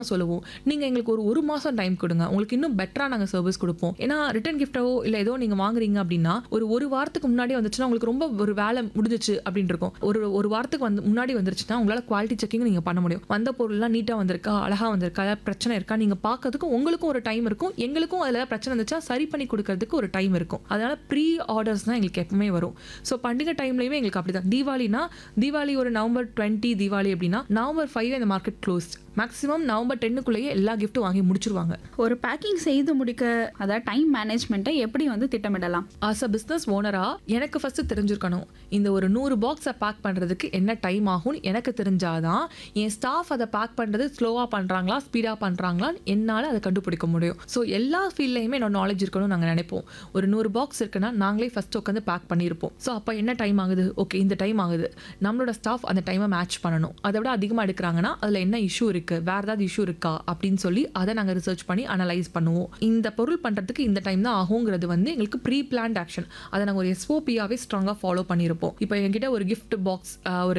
சொல்லுவோம் நீங்கள் எங்களுக்கு ஒரு ஒரு மாதம் டைம் கொடுங்க உங்களுக்கு இன்னும் பெட்டராக நாங்கள் சர்வீஸ் கொடுப்போம் ஏன்னா ரிட்டன் கிஃப்ட்டோ இல்லை ஏதோ நீங்கள் வாங்குறீங்க அப்படின்னா ஒரு ஒரு வாரத்துக்கு முன்னாடி வந்துச்சுன்னா உங்களுக்கு ரொம்ப ஒரு வேலை முடிஞ்சிச்சு அப்படின்னு இருக்கும் ஒரு ஒரு வாரத்துக்கு வந்து முன்னாடி வந்துருச்சுன்னா உங்களால் குவாலிட்டி செக்கிங் நீங்கள் பண்ண முடியும் வந்த பொருள்லாம் நீட்டாக வந்திருக்கா அழகாக வந்திருக்கா ஏதாவது பிரச்சனை இருக்கா நீங்கள் பார்க்கறதுக்கு உங்களுக்கும் ஒரு டைம் இருக்கும் எங்களுக்கும் அதில் பிரச்சனை இருந்துச்சா சரி பண்ணி கொடுக்கறதுக்கு ஒரு டைம் இருக்கும் அதனால ப்ரீ ஆர்டர்ஸ் தான் எங்களுக்கு எப்பவுமே வரும் ஸோ பண்டிகை டைம்லையுமே எங்களுக்கு அப்படி தான் தீபாவளினா தீபாவளி ஒரு நவம்பர் டுவெண்ட்டி தீபாவளி அப்படின்னா நவம்பர் ஃபைவ் இந்த மார்க்கெட் க்ளோஸ்ட் மேக்ஸிமம் நவம்பர் டென்னுக்குள்ளேயே எல்லா கிஃப்ட்டும் வாங்கி முடிச்சிருவாங்க ஒரு பேக்கிங் செய்து முடிக்க அதாவது டைம் மேனேஜ்மெண்ட்டை எப்படி வந்து திட்டமிடலாம் ஆஸ் அ பிஸ்னஸ் ஓனரா எனக்கு ஃபர்ஸ்ட் தெரிஞ்சிருக்கணும் இந்த ஒரு நூறு பாக்ஸை பேக் பண்ணுறதுக்கு என்ன டைம் ஆகும்னு எனக்கு தெரிஞ்சாதான் என் ஸ்டாஃப் அதை பேக் பண்ணுறது ஸ்லோவாக பண்ணுறாங்களா ஸ்பீடாக பண்ணுறாங்களான்னு என்னால் அதை கண்டுபிடிக்க முடியும் ஸோ எல்லா ஃபீல்ட்லையுமே என்னோட நாலேஜ் இருக்கணும்னு நாங்கள் நினைப்போம் ஒரு நூறு பாக்ஸ் இருக்குன்னா நாங்களே ஃபர்ஸ்ட் உட்காந்து பேக் பண்ணியிருப்போம் ஸோ அப்போ என்ன டைம் ஆகுது ஓகே இந்த டைம் ஆகுது நம்மளோட ஸ்டாஃப் அந்த டைமை மேட்ச் பண்ணணும் அதை விட அதிகமாக எடுக்கிறாங்கன்னா அதில் என்ன இஷ்யூ இருக்குது வேறு ஏதாவது இஷ்யூ இருக்கா அப்படின்னு சொல்லி அதை நாங்கள் ரிசர்ச் பண்ணி அனலைஸ் பண்ணுவோம் இந்த பொருள் பண்ணுறதுக்கு இந்த டைம் தான் ஆகுங்கிறது வந்து எங்களுக்கு ப்ரீ பிளான்ட் ஆக்ஷன் அதை நாங்கள் ஒரு எஸ்ஓபியாவே ஸ்ட்ராங்காக ஃபாலோ பண்ணியிருப்போம் இப்போ என்கிட்ட ஒரு gift பாக்ஸ் ஒரு